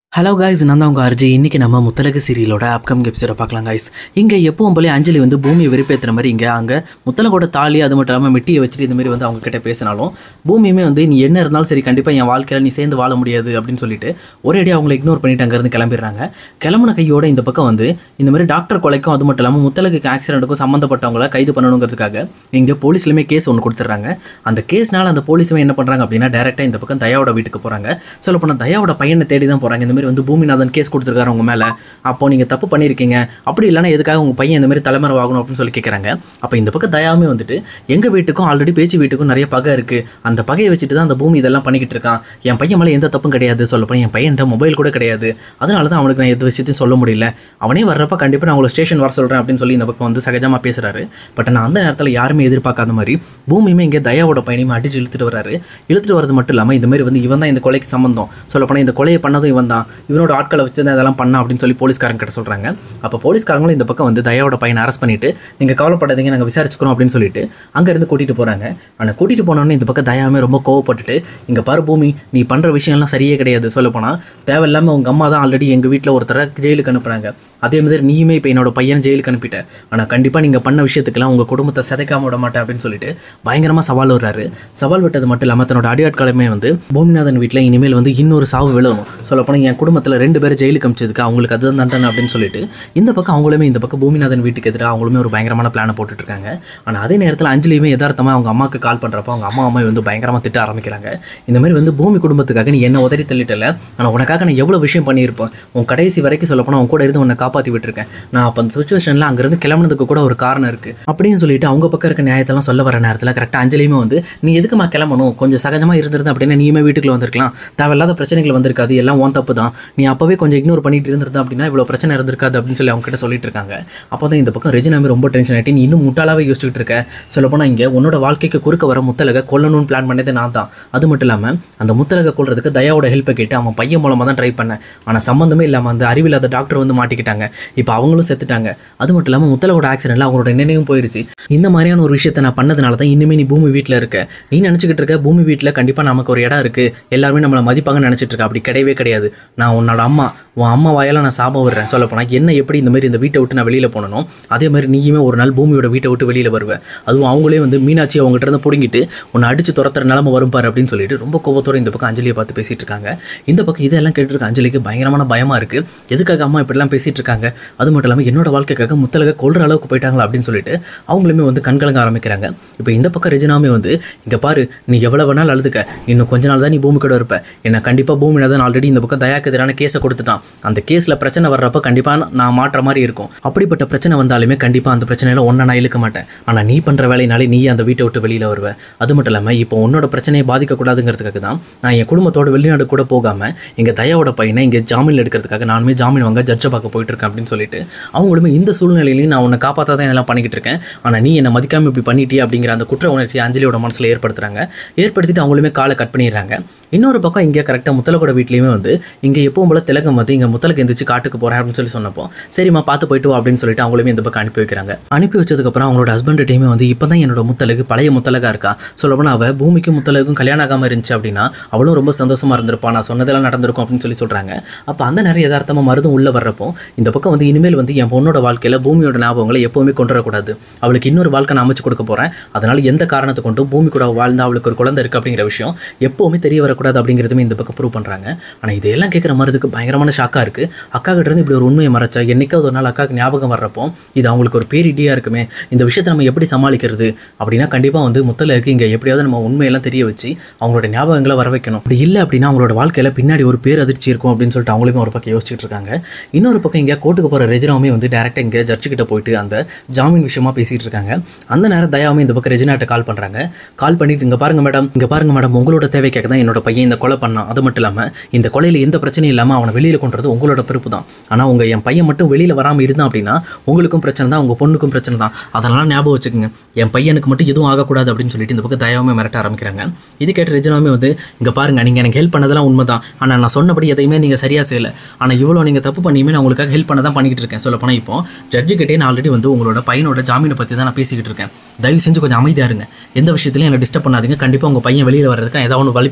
hello guys நான் தான் உங்கள் அர்ஜி இன்றைக்கி நம்ம முத்தலகு சீரியலோட அப்கமிங் எபிசோட பார்க்கலாம் காய்ஸ் இங்கே எப்பவும் போல அஞ்சலி வந்து பூமியை வெறுப்பேற்றுற மாதிரி இங்கே அங்கே முத்தலகோட தாலி அது மட்டும் இல்லாமல் மெட்டியை வச்சுட்டு இந்த மாதிரி வந்து அவங்க கிட்ட பேசினாலும் பூமியுமே வந்து நீ என்ன இருந்தாலும் சரி கண்டிப்பாக என் வாழ்க்கையில் நீ சேர்ந்து வாழ முடியாது அப்படின்னு சொல்லிட்டு ஒரே அடி அவங்கள இக்னோர் பண்ணிட்டு அங்கேருந்து கிளம்பிடுறாங்க கிளம்புன கையோட இந்த பக்கம் வந்து இந்த மாதிரி டாக்டர் கொலைக்கும் அது மட்டும் இல்லாமல் முத்தலகுக்கு ஆக்சிடென்ட்டுக்கும் சம்மந்தப்பட்டவங்கள கைது பண்ணணுங்கிறதுக்காக இங்கே போலீஸ்லையுமே கேஸ் ஒன்று கொடுத்துட்றாங்க அந்த கேஸ்னால அந்த போலீஸுமே என்ன பண்ணுறாங்க அப்படின்னா டேரெக்டாக இந்த பக்கம் தயாவோட வீட்டுக்கு போகிறாங்க சொல்ல போனால் தயாவோட பையனை தேடி தான் போகிறாங்க இந்த மாதிரி வந்து பூமிநாதன் கேஸ் கொடுத்துருக்காரு உங்க மேலே அப்போ நீங்கள் தப்பு பண்ணியிருக்கீங்க அப்படி இல்லைன்னா எதுக்காக உங்கள் பையன் இந்த மாதிரி தலைமறைவாகணும் அப்படின்னு சொல்லி கேட்குறாங்க அப்போ இந்த பக்கம் தயாவுமே வந்துட்டு எங்கள் வீட்டுக்கும் ஆல்ரெடி பேச்சு வீட்டுக்கும் நிறைய பகை இருக்குது அந்த பகையை வச்சுட்டு தான் அந்த பூமி இதெல்லாம் பண்ணிக்கிட்டு இருக்கான் என் பையன் மேலே எந்த தப்பும் கிடையாது சொல்லப்போனால் என் பையன்கிட்ட மொபைல் கூட கிடையாது அதனால தான் அவனுக்கு நான் எந்த விஷயத்தையும் சொல்ல முடியல அவனே வர்றப்ப கண்டிப்பாக நான் உங்களை ஸ்டேஷன் வர சொல்கிறேன் அப்படின்னு சொல்லி இந்த பக்கம் வந்து சகஜமாக பேசுகிறாரு பட் நான் அந்த நேரத்தில் யாருமே எதிர்பார்க்காத மாதிரி பூமியுமே இங்கே தயாவோட பையனையும் அடிச்சு இழுத்துட்டு வராரு இழுத்துட்டு வரது மட்டும் இல்லாமல் இந்த மாதிரி வந்து இவன் தான் இந்த கொலைக்கு சம்மந்தம் சொல்லப்போனால் இந்த கொலையை பண்ணதும் இவன் தான் இவனோட ஆட்களை வச்சு தான் இதெல்லாம் பண்ணா அப்படின்னு சொல்லி போலீஸ்காரங்க கிட்ட சொல்கிறாங்க அப்போ போலீஸ்காரங்களும் இந்த பக்கம் வந்து தயாவோட பையனை அரெஸ்ட் பண்ணிட்டு நீங்கள் கவலைப்படாதீங்க நாங்கள் விசாரிச்சுக்கிறோம் அப்படின்னு சொல்லிட்டு அங்கேருந்து கூட்டிகிட்டு போகிறாங்க ஆனால் கூட்டிகிட்டு போனோன்னே இந்த பக்கம் தயாமே ரொம்ப கோவப்பட்டுட்டு இங்கே பாரு பூமி நீ பண்ணுற விஷயம்லாம் சரியே கிடையாது சொல்லப்போனால் தேவையில்லாமல் உங்கள் அம்மா தான் ஆல்ரெடி எங்கள் வீட்டில் ஒருத்தரை ஜெயிலுக்கு அனுப்புனாங்க அதே மாதிரி நீயுமே இப்போ என்னோட பையன் ஜெயிலுக்கு அனுப்பிட்ட ஆனால் கண்டிப்பாக நீங்கள் பண்ண விஷயத்துக்கெல்லாம் உங்கள் குடும்பத்தை சிதைக்காம விட மாட்டேன் அப்படின்னு சொல்லிட்டு பயங்கரமாக சவால் விடுறாரு சவால் விட்டது மட்டும் இல்லாமல் தன்னோட அடியாட்களுமே வந்து பூமிநாதன் வீட்டில் இனிமேல் வந்து இன்னொரு சாவு விழணும் சொல்லப்போனால் என் குடும்பத்தில் ரெண்டு பேரும் ஜெயிலுக்கு அமிச்சதுக்கு அவங்களுக்கு அதுதான் தண்டனை அப்படின்னு சொல்லிட்டு இந்த பக்கம் அவங்களுமே இந்த பக்கம் பூமிநாதன் வீட்டுக்கு எதிராக அவங்களுமே ஒரு பயங்கரமான பிளானை போட்டுட்டு இருக்காங்க ஆனால் அதே நேரத்தில் அஞ்சலியுமே யதார்த்தமாக அவங்க அம்மாவுக்கு கால் பண்ணுறப்போ அவங்க அம்மா அம்மா வந்து பயங்கரமாக திட்ட ஆரம்பிக்கிறாங்க இந்த மாதிரி வந்து பூமி குடும்பத்துக்காக நீ என்ன உதறி தள்ளிட்டல ஆனால் உனக்காக நான் எவ்வளோ விஷயம் பண்ணியிருப்பேன் உன் கடைசி வரைக்கும் சொல்லப்போனால் உன் கூட இருந்து உன்னை காப்பாற்றி விட்டுருக்கேன் நான் அப்போ அந்த சுச்சுவேஷனில் அங்கேருந்து கிளம்புனதுக்கு கூட ஒரு காரணம் இருக்குது அப்படின்னு சொல்லிட்டு அவங்க பக்கம் இருக்க நியாயத்தெல்லாம் சொல்ல வர நேரத்தில் கரெக்டாக அஞ்சலியுமே வந்து நீ எதுக்குமா கிளம்பணும் கொஞ்சம் சகஜமாக இருந்திருந்தா அப்படின்னா நீயுமே வீட்டுக்குள்ள வந்திருக்கலாம் தேவையில்லாத பிரச்சனைகள் வந்திருக்காது எல்லாம் உன் தப்பு தான் நீ அப்போவே கொஞ்சம் இக்னோர் பண்ணிட்டு இருந்திருந்தா அப்படின்னா இவ்வளோ பிரச்சனை இருந்திருக்காது அப்படின்னு சொல்லி அவங்க கிட்ட சொல்லிட்டு இருக்காங்க அப்போ தான் இந்த பக்கம் ரெஜினாமே ரொம்ப டென்ஷன் ஆகிட்டு நீ இன்னும் முட்டாளாவே யோசிச்சுட்டு இருக்க சொல்லப்போனால் இங்கே உன்னோட வாழ்க்கைக்கு குறுக்க வர முத்தலக கொல்லணும்னு பிளான் பண்ணதே நான் தான் அது மட்டும் இல்லாமல் அந்த முத்தலக கொள்றதுக்கு தயாவோட ஹெல்ப்பை கேட்டு அவன் பையன் மூலமாக தான் ட்ரை பண்ணேன் ஆனால் சம்மந்தமே இல்லாமல் அந்த அறிவில்லாத டாக்டர் வந்து மாட்டிக்கிட்டாங்க இப்போ அவங்களும் செத்துட்டாங்க அது மட்டும் இல்லாமல் முத்தலகோட ஆக்சிடென்ட்ல அவங்களோட நினைவும் போயிருச்சு இந்த மாதிரியான ஒரு விஷயத்தை நான் பண்ணதுனால தான் இனிமே நீ பூமி வீட்டில் இருக்க நீ நினச்சிக்கிட்டு இருக்க பூமி வீட்டில் கண்டிப்பாக நமக்கு ஒரு இடம் இருக்குது எல்லாருமே நம்மளை மதிப்பாங்கன்னு நினச்சிட்டு இருக்க அப்படி கிடையவே கிடையாது நான் உன்னோட அம்மா உன் அம்மா வாயால் நான் சாபம் விடுறேன் சொல்ல போனால் என்ன எப்படி இந்த மாதிரி இந்த வீட்டை விட்டு நான் வெளியில் போனனோ அதே மாதிரி நீயுமே ஒரு நாள் பூமியோட வீட்டை விட்டு வெளியில் வருவேன் அதுவும் அவங்களே வந்து மீனாட்சி அவங்ககிட்ட இருந்து பிடுங்கிட்டு உன்னை அடிச்சு துரத்துற நிலம வரும் பாரு அப்படின்னு சொல்லிட்டு ரொம்ப கோபத்தோட இந்த பக்கம் அஞ்சலியை பார்த்து பேசிட்டு இருக்காங்க இந்த பக்கம் இதெல்லாம் கேட்டுட்டு இருக்க அஞ்சலிக்கு பயங்கரமான பயமாக இருக்குது எதுக்காக அம்மா இப்படிலாம் பேசிட்டு இருக்காங்க அது மட்டும் இல்லாமல் என்னோட வாழ்க்கைக்காக முத்தலக கொள்ற அளவுக்கு போயிட்டாங்களா அப்படின்னு சொல்லிட்டு அவங்களுமே வந்து கண்கலங்க ஆரம்பிக்கிறாங்க இப்போ இந்த பக்கம் ரெஜினாமே வந்து இங்கே பாரு நீ எவ்வளோ வேணாலும் அழுதுக்க இன்னும் கொஞ்ச நாள் தான் நீ பூமி கூட இருப்ப என்ன கண்டிப்பாக பூமி தான் ஆல்ரெடி இந்த பக்கம் தயாக்கு எதிரான கேஸை கொடுத்துட்டான் அந்த கேஸில் பிரச்சனை வர்றப்ப கண்டிப்பாக நான் மாற்ற மாதிரி இருக்கும் அப்படிப்பட்ட பிரச்சனை வந்தாலுமே கண்டிப்பாக அந்த பிரச்சனையில ஒன்றை நான் இழுக்க மாட்டேன் ஆனால் நீ பண்ணுற வேலையினாலே நீ அந்த வீட்டை விட்டு வெளியில் வருவ அது மட்டும் இல்லாமல் இப்போ உன்னோட பிரச்சனையை பாதிக்கக்கூடாதுங்கிறதுக்காக தான் நான் என் குடும்பத்தோட வெளிநாடு கூட போகாமல் எங்கள் தயாவோட பையனை இங்கே ஜாமீன் எடுக்கிறதுக்காக நானுமே ஜாமீன் வாங்க ஜட்ஜை பார்க்க போயிட்டு இருக்கேன் அப்படின்னு சொல்லிட்டு அவங்களுமே இந்த சூழ்நிலையிலையும் நான் உன்னை காப்பாற்ற தான் இதெல்லாம் பண்ணிக்கிட்டு இருக்கேன் ஆனால் நீ என்னை மதிக்காமல் இப்படி பண்ணிட்டியே அப்படிங்கிற அந்த குற்ற உணர்ச்சி அஞ்சலியோட மனசில் ஏற்படுத்துறாங்க ஏற்படுத்திட்டு அவங்களுமே காலை கட் பண்ணிடுறாங்க இன்னொரு பக்கம் இங்கே கரெக்டாக முத்தலகோட வீட்லேயுமே வந்து இங்கே எப்பவும் போல திலகம் வந்து இங்கே முத்தலக்கு எந்திரிச்சு காட்டுக்கு போகிறேன் அப்படின்னு சொல்லி சொன்னப்போ சரிம்மா பார்த்து போயிட்டு வா அப்படின்னு சொல்லிட்டு அவங்களுமே இந்த பக்கம் அனுப்பி வைக்கிறாங்க அனுப்பி வச்சதுக்கப்புறம் அவங்களோட ஹஸ்பண்ட்டையுமே வந்து இப்போ தான் என்னோட முத்தலகு பழைய முத்தலகா இருக்கா சொல்லப்போனால் அவள் பூமிக்கும் முத்தலகும் கல்யாணம் ஆகாமல் இருந்துச்சு அப்படின்னா அவளும் ரொம்ப சந்தோஷமா இருந்திருப்பா நான் சொன்னதெல்லாம் நடந்திருக்கும் அப்படின்னு சொல்லி சொல்கிறாங்க அப்போ அந்த நிறைய யதார்த்தமாக மருதும் உள்ளே வர்றப்போ இந்த பக்கம் வந்து இனிமேல் வந்து என் பொண்ணோட வாழ்க்கையில் பூமியோட ஞாபகங்களை எப்போவுமே கொண்டு வரக்கூடாது அவளுக்கு இன்னொரு வாழ்க்கை நான் அமைச்சு கொடுக்க போகிறேன் அதனால் எந்த காரணத்தை கொண்டும் பூமி கூட வாழ்ந்து அவளுக்கு ஒரு குழந்தை இருக்குது அப்படிங்கிற விஷயம் எப்போவுமே தெரிய வரக்கூடாது அப்படிங்கிறதுமே இந்த பக்கம் ப்ரூவ் பண்ணுறாங்க ஆனால் இதையெல்லாம் கேட்குற மருதுக்கு பயங்கரமான ஷாக்காக இருக்குது அக்கா கிட்ட இருந்து இப்படி ஒரு உண்மையை மறைச்சா என்னைக்காவது ஒரு நாள் அக்காவுக்கு ஞாபகம் வர்றப்போ இது அவங்களுக்கு ஒரு பேரிடியாக இருக்குமே இந்த விஷயத்தை நம்ம எப்படி சமாளிக்கிறது அப்படின்னா கண்டிப்பாக வந்து முத்தலுக்கு இங்கே எப்படியாவது நம்ம உண்மையெல்லாம் தெரிய வச்சு அவங்களோட ஞாபகங்களை வர வைக்கணும் அப்படி இல்லை அப்படின்னா அவங்களோட வாழ்க்கையில் பின்னாடி ஒரு பேர் அதிர்ச்சி இருக்கும் அப்படின்னு சொல்லிட்டு அவங்களுமே ஒரு பக்கம் யோசிச்சுட்டு இருக்காங்க இன்னொரு பக்கம் இங்கே கோர்ட்டுக்கு போகிற ரெஜினாவுமே வந்து டேரெக்டாக இங்கே ஜட்ஜு கிட்ட போயிட்டு அந்த ஜாமீன் விஷயமா பேசிட்டு இருக்காங்க அந்த நேரம் தயாவுமே இந்த பக்கம் ரெஜினாட்ட கால் பண்ணுறாங்க கால் பண்ணிட்டு இங்கே பாருங்க மேடம் இங்கே பாருங்க மேடம் உங்களோட தேவைக்காக தான் என்னோட பையன் இந்த கொலை பண்ணான் அது மட்டும் இல்லாமல் இந்த கொலையில் எந்த பிரச்சனையும் இல்லாமல் அவனை வெளியில் கொண்டுறது உங்களோட பொறுப்பு தான் ஆனால் உங்கள் என் பையன் மட்டும் வெளியில் வராமல் இருந்தான் அப்படின்னா உங்களுக்கும் பிரச்சனை தான் உங்கள் பொண்ணுக்கும் பிரச்சனை தான் அதனால் ஞாபகம் வச்சுக்கோங்க என் பையனுக்கு மட்டும் எதுவும் ஆகக்கூடாது அப்படின்னு சொல்லிட்டு இந்த பக்கம் தயாவுமே மிரட்ட ஆரம்பிக்கிறாங்க இது கேட்ட ரெஜினாவுமே வந்து இங்கே பாருங்க நீங்கள் எனக்கு ஹெல்ப் பண்ணதெல்லாம் உண்மை தான் ஆனால் நான் சொன்னபடி எதையுமே நீங்கள் சரியாக செய்யலை ஆனால் இவ்வளோ நீங்கள் தப்பு பண்ணியுமே நான் உங்களுக்காக ஹெல்ப் பண்ண தான் பண்ணிக்கிட்டு இருக்கேன் சொல்ல போனால் இப்போ ஜட்ஜு கிட்டே நான் ஆல்ரெடி வந்து உங்களோட பையனோட ஜாமீனை பற்றி தான் நான் பேசிக்கிட்டு இருக்கேன் தயவு செஞ்சு கொஞ்சம் அமைதியாக இருங்க எந்த விஷயத்துலையும் என்னை டிஸ்டர்ப் பண்ணாதீங்க கண்டிப்பாக உங்கள் பையன் வெளியில் வர்றதுக்கு நான் ஏதாவது ஒன்று வழி பண்ணுறேன் அப்படின்னு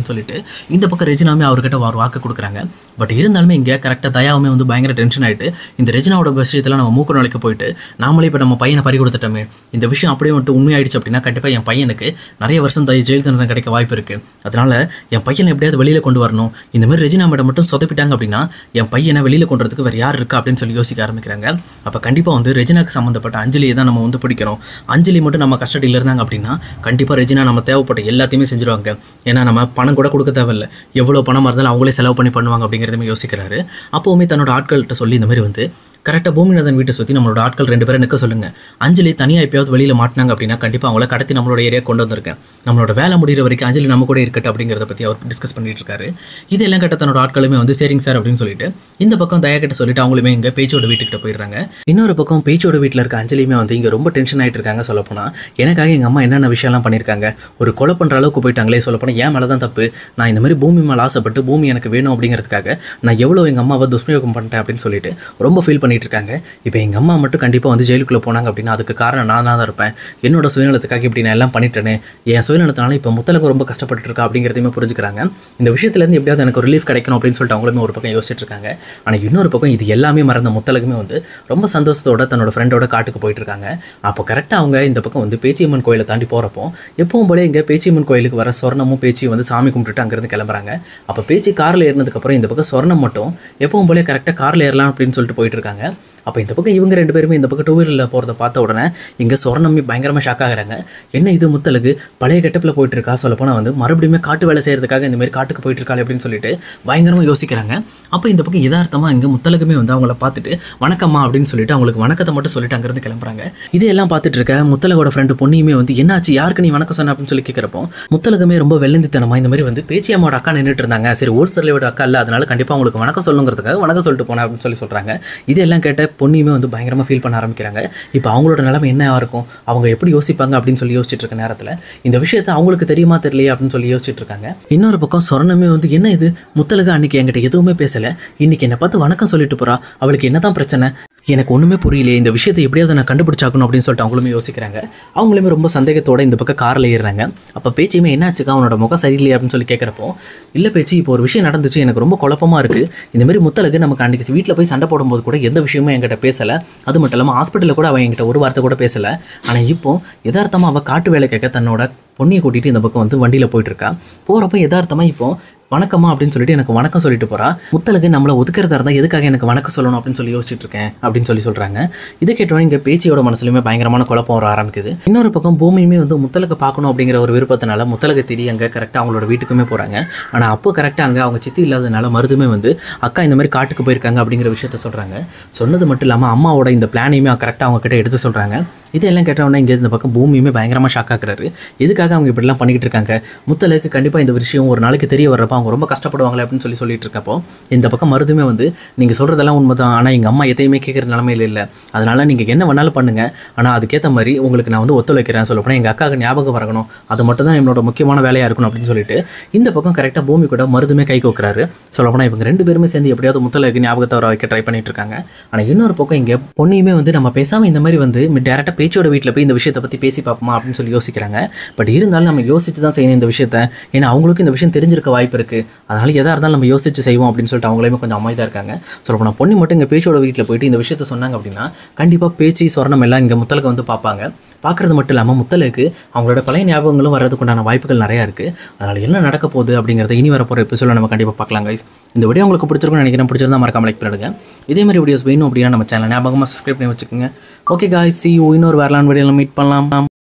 அப்படின்னு சொல்லிட்டு இந்த பக்கம் ரெஜினாமே அவர்கிட்ட ஒரு வாக்கு கொடுக்குறாங்க பட் இருந்தாலுமே இங்கே கரெக்டாக தயாவுமே வந்து பயங்கர டென்ஷன் ஆகிட்டு இந்த ரெஜினாவோட விஷயத்தில் நம்ம மூக்கு நுழைக்க போயிட்டு நாமளே இப்போ நம்ம பையனை பறி கொடுத்துட்டோமே இந்த விஷயம் அப்படியே வந்துட்டு உண்மையாயிடுச்சு அப்படின்னா கண்டிப்பாக என் பையனுக்கு நிறைய வருஷம் தை ஜெயில் தண்டனை கிடைக்க வாய்ப்பு இருக்குது அதனால என் பையனை எப்படியாவது வெளியில் கொண்டு வரணும் இந்த மாதிரி ரெஜினா மேடம் மட்டும் சொதப்பிட்டாங்க அப்படின்னா என் பையனை வெளியில் கொண்டு வரதுக்கு வேறு யார் இருக்கா அப்படின்னு சொல்லி யோசிக்க ஆரம்பிக்கிறாங்க அப்போ கண்டிப்பாக வந்து ரெஜினாக்கு சம்மந்தப்பட்ட அஞ்சலியை தான் நம்ம வந்து பிடிக்கணும் அஞ்சலி மட்டும் நம்ம கஸ்டடியில் இருந்தாங்க அப்படின்னா கண்டிப்பாக ரெஜினா நம்ம தேவைப்பட்ட எல்லாத்தையுமே செஞ்சுருவாங்க ஏன்னா நம்ம பணம் கூட கொடுக்க தேவையில்ல எவ்வளோ பணமாக இருந்தாலும் அவங்களே செலவு பண்ணி பண்ணுவாங்க அப்படிங்கிறதுமே யோசிக்கிறாரு அப்போவுமே தன்னோட ஆட்கள்கிட்ட சொல்லி இந்த மாதிரி வந்து கரெக்டாக பூமிநாதன் வீட்டை சுற்றி நம்மளோட ஆட்கள் ரெண்டு பேரும் நிற்க சொல்லுங்கள் அஞ்சலி தனியாக எப்பயாவது வெளியில் மாட்டினாங்க அப்படின்னா கண்டிப்பாக அவங்கள கடத்தி நம்மளோட ஏரியா கொண்டு வந்திருக்கேன் நம்மளோட வேலை முடிகிற வரைக்கும் அஞ்சலி நம்ம கூட இருக்கட்டும் அப்படிங்கிறத பற்றி அவர் டிஸ்கஸ் பண்ணிட்டு இருக்காரு இதெல்லாம் கேட்ட தன்னோட ஆட்களுமே வந்து சரிங்க சார் அப்படின்னு சொல்லிட்டு இந்த பக்கம் தயா கிட்ட சொல்லிட்டு அவங்களுமே இங்கே பேச்சோட வீட்டுக்கிட்ட போயிடுறாங்க இன்னொரு பக்கம் பேச்சோட வீட்டில் இருக்க அஞ்சலியுமே வந்து இங்கே ரொம்ப டென்ஷன் ஆகிட்டு இருக்காங்க சொல்லப்போனால் எனக்காக எங்கள் அம்மா என்னென்ன விஷயம்லாம் பண்ணியிருக்காங்க ஒரு கொலை பண்ணுற அளவுக்கு போயிட்டாங்களே சொல்லப்போனால் ஏன் மேலே தான் தப்பு நான் இந்த மாதிரி பூமி மேலே ஆசைப்பட்டு பூமி எனக்கு வேணும் அப்படிங்கிறதுக்காக நான் எவ்வளோ எங்கள் அம்மாவை துஷ்பிரயோகம் பண்ணிட்டேன் அப்படின்னு சொல்லிட்டு ரொம்ப ஃபீல் பண்ணிட்டு இருக்காங்க இப்போ எங்கள் அம்மா மட்டும் கண்டிப்பாக வந்து ஜெயிலுக்குள்ளே போனாங்க அப்படின்னா அதுக்கு காரணம் நான் தான் இருப்பேன் என்னோட சுயநலத்துக்காக இப்படி நான் எல்லாம் பண்ணிட்டேனே என் சுயநலத்தினால இப்போ முத்தலகம் ரொம்ப கஷ்டப்பட்டு இருக்கா அப்படிங்கிறதையுமே புரிஞ்சுக்கிறாங்க இந்த விஷயத்துலேருந்து எப்படியாவது எனக்கு ஒரு ரிலீஃப் கிடைக்கணும் அப்படின்னு சொல்லிட்டு அவங்களுமே ஒரு பக்கம் யோசிச்சுட்டு இருக்காங்க ஆனால் இன்னொரு பக்கம் இது எல்லாமே மறந்த முத்தலகுமே வந்து ரொம்ப சந்தோஷத்தோட தன்னோட ஃப்ரெண்டோட காட்டுக்கு போயிட்டு இருக்காங்க அப்போ கரெக்டாக அவங்க இந்த பக்கம் வந்து பேச்சியம்மன் கோயிலை தாண்டி போகிறப்போ எப்பவும் போல இங்கே பேச்சியம்மன் கோயிலுக்கு வர சொர்ணமும் பேச்சி வந்து சாமி கும்பிட்டுட்டு அங்கேருந்து கிளம்புறாங்க அப்போ பேச்சு காரில் ஏறினதுக்கப்புறம் இந்த பக்கம் சொர்ணம் மட்டும் எப்பவும் போல கரெக்டாக காரில் ஏறலாம் அப்படின்னு சொல்லிட்டு போயிட்டு இருக்காங்க அப்போ இந்த பக்கம் இவங்க ரெண்டு பேருமே இந்த பக்கம் டூ வீலரில் போகிறத பார்த்த உடனே இங்கே சொர்ணமே பயங்கரமாக ஷாக் ஆகுறாங்க என்ன இது முத்தலுக்கு பழைய கெட்டப்பில் போயிட்டு இருக்கா சொல்லப்போனால் வந்து மறுபடியும் காட்டு வேலை செய்கிறதுக்காக இந்த மாதிரி காட்டுக்கு போயிட்டு இருக்காள் அப்படின்னு சொல்லிட்டு பயங்கரமாக யோசிக்கிறாங்க அப்போ இந்த பக்கம் யதார்த்தமாக இங்கே முத்தலுக்குமே வந்து அவங்கள பார்த்துட்டு வணக்கம்மா அப்படின்னு சொல்லிட்டு அவங்களுக்கு வணக்கத்தை மட்டும் சொல்லிட்டு அங்கேருந்து கிளம்புறாங்க இதையெல்லாம் பார்த்துட்டு இருக்க முத்தலகோட ஃப்ரெண்டு பொண்ணியுமே வந்து என்னாச்சு யாருக்கு நீ வணக்கம் சொன்ன அப்படின்னு சொல்லி கேட்குறப்போ முத்தலகமே ரொம்ப வெள்ளந்தித்தனமா இந்த மாதிரி வந்து பேச்சியம்மாவோட அக்கா நின்றுட்டு இருந்தாங்க சரி ஒருத்தரையோட அக்கா இல்லை அதனால கண்டிப்பாக அவங்களுக்கு வணக்கம் சொல்லுங்கிறதுக்காக வணக்கம் சொல்லிட்டு போனேன் அப்படின்னு சொல்லி சொல்கிறாங்க இதெல்லாம் கேட்ட பொண்ணியுமே வந்து பயங்கரமாக ஃபீல் பண்ண ஆரம்பிக்கிறாங்க இப்போ அவங்களோட நிலைமை என்ன இருக்கும் அவங்க எப்படி யோசிப்பாங்க அப்படின்னு சொல்லி யோசிச்சுட்டு இருக்க நேரத்தில் இந்த விஷயத்தை அவங்களுக்கு தெரியுமா தெரியலையே அப்படின்னு சொல்லி யோசிச்சுட்டு இருக்காங்க இன்னொரு பக்கம் சொர்ணமே வந்து என்ன இது முத்தலகு அன்னைக்கு என்கிட்ட எதுவுமே பேசலை இன்னைக்கு என்னை பார்த்து வணக்கம் சொல்லிட்டு போறா அவளுக்கு என்னதான் பிரச்சனை எனக்கு ஒன்றுமே புரியலையே இந்த விஷயத்தை எப்படியாவது நான் கண்டுபிடிச்சாக்கணும் அப்படின்னு சொல்லிட்டு அவங்களுமே யோசிக்கிறாங்க அவங்களுமே ரொம்ப சந்தேகத்தோட இந்த பக்கம் காரில் ஏறுறாங்க அப்போ பேச்சியுமே என்னாச்சுக்கா அவனோட முகம் சரியில்லையே அப்படின்னு சொல்லி கேட்குறப்போ இல்லை பேச்சு இப்போ ஒரு விஷயம் நடந்துச்சு எனக்கு ரொம்ப குழப்பமா இருக்குது இந்த மாதிரி முத்தலகு நமக்கு அன்றைக்கி வீட்டில் போய் சண்டை போடும்போது கூட எந்த விஷயமும் என்கிட்ட பேசலை அது மட்டும் இல்லாமல் ஹாஸ்பிட்டலில் கூட அவன் என்கிட்ட ஒரு வார்த்தை கூட பேசலை ஆனால் இப்போ யதார்த்தமாக அவள் காட்டு வேலை கேட்க தன்னோட பொண்ணியை கூட்டிகிட்டு இந்த பக்கம் வந்து வண்டியில் போயிட்டு இருக்கா போகிறப்ப யதார்த்தமாக இப்போ வணக்கம்மா அப்படின்னு சொல்லிட்டு எனக்கு வணக்கம் சொல்லிட்டு போறா முத்தலகு நம்மளை ஒதுக்கிறதா இருந்தால் எதுக்காக எனக்கு வணக்கம் சொல்லணும் அப்படின்னு சொல்லி யோசிச்சுட்டு இருக்கேன் அப்படின்னு சொல்லி சொல்றாங்க இதை கேட்டோன்னே இங்கே பேச்சியோட மனசுலையுமே பயங்கரமான குழப்பம் வர ஆரம்பிக்குது இன்னொரு பக்கம் பூமியுமே வந்து முத்தலகு பார்க்கணும் அப்படிங்கிற ஒரு விருப்பத்தினால முத்தலகு தேடி அங்கே கரெக்டாக அவங்களோட வீட்டுக்குமே போகிறாங்க ஆனால் அப்போ கரெக்டாக அங்கே அவங்க சித்தி இல்லாதனால மருதுமே வந்து அக்கா இந்த மாதிரி காட்டுக்கு போயிருக்காங்க அப்படிங்கிற விஷயத்த சொல்கிறாங்க சொன்னது மட்டும் இல்லாமல் அம்மாவோட இந்த பிளானையுமே கரெக்டாக அவங்க கிட்ட எடுத்து சொல்கிறாங்க இதெல்லாம் கேட்டவொடனே இங்கே இந்த பக்கம் பூமியுமே பயங்கரமாக ஷாக் ஆக்குறாரு எதுக்காக அவங்க இப்படிலாம் பண்ணிக்கிட்டு இருக்காங்க முத்தலுக்கு கண்டிப்பாக இந்த விஷயம் ஒரு நாளைக்கு தெரிய வர்றப்ப அவங்க ரொம்ப கஷ்டப்படுவாங்களே அப்படின்னு சொல்லி சொல்லிட்டு இருக்கப்போ இந்த பக்கம் மருதுமே வந்து நீங்கள் சொல்கிறதெல்லாம் உண்மை தான் ஆனால் எங்கள் அம்மா எதையுமே கேட்குற நிலமையில இல்லை அதனால் நீங்கள் என்ன வேணாலும் பண்ணுங்கள் ஆனால் அதுக்கேற்ற மாதிரி உங்களுக்கு நான் வந்து ஒத்துழைக்கிறேன் சொல்லப்போனால் எங்கள் அக்காவுக்கு ஞாபகம் வரணும் அது மட்டும் தான் என்னோட முக்கியமான வேலையாக இருக்கணும் அப்படின்னு சொல்லிட்டு இந்த பக்கம் கரெக்டாக பூமி கூட மருதுமே கை கோக்குறாரு சொல்லப்போனால் இவங்க ரெண்டு பேருமே சேர்ந்து எப்படியாவது முத்தலுக்கு ஞாபகத்தை வர வைக்க ட்ரை பண்ணிட்டு இருக்காங்க ஆனால் இன்னொரு பக்கம் இங்கே பொண்ணையுமே வந்து நம்ம பேசாமல் இந்த மாதிரி வந்து டேரெக்டாக பேச்சோட வீட்டில் போய் இந்த விஷயத்தை பற்றி பேசி பார்ப்போமா அப்படின்னு சொல்லி யோசிக்கிறாங்க பட் இருந்தாலும் நம்ம யோசிச்சு தான் செய்யணும் இந்த விஷயத்த ஏன்னா அவங்களுக்கு இந்த விஷயம் தெரிஞ்சிருக்க வாய்ப்பு இருக்குது அதனால எதாக இருந்தாலும் நம்ம யோசிச்சு செய்வோம் அப்படின்னு சொல்லிட்டு அவங்களையுமே கொஞ்சம் அமைதியாக இருக்காங்க சொல்ல பொண்ணு மட்டும் இங்கே பேச்சோட வீட்டில் போயிட்டு இந்த விஷயத்த சொன்னாங்க அப்படின்னா கண்டிப்பாக பேச்சு சொரணம் எல்லாம் இங்கே முத்தலுக்கு வந்து பார்ப்பாங்க பார்க்குறது மட்டும் இல்லாமல் முத்தலுக்கு அவங்களோட பழைய ஞாபகங்களும் வர்றதுக்குண்டான வாய்ப்புகள் நிறையா இருக்குது அதனால் என்ன நடக்க போகுது அப்படிங்கிறத இனி வரப்போகிற எபிசோட நம்ம கண்டிப்பாக பார்க்கலாம் guys இந்த வீடியோ உங்களுக்கு பிடிச்சிருக்கும்னு நினைக்கிறேன் பிடிச்சிருந்தா மறக்காம லைக் பண்ணிடுங்க இதே மாதிரி வீடியோஸ் வேணும் அப்படின்னா நம்ம சேனல் ஞாபகமாக சப்ஸ்கிரைப் பண்ணி வச்சுக்கோங்க ஓகே காய்ஸ் சி இன்னொரு வரலான் வீடியோவில் மீட் பண்ணலாம்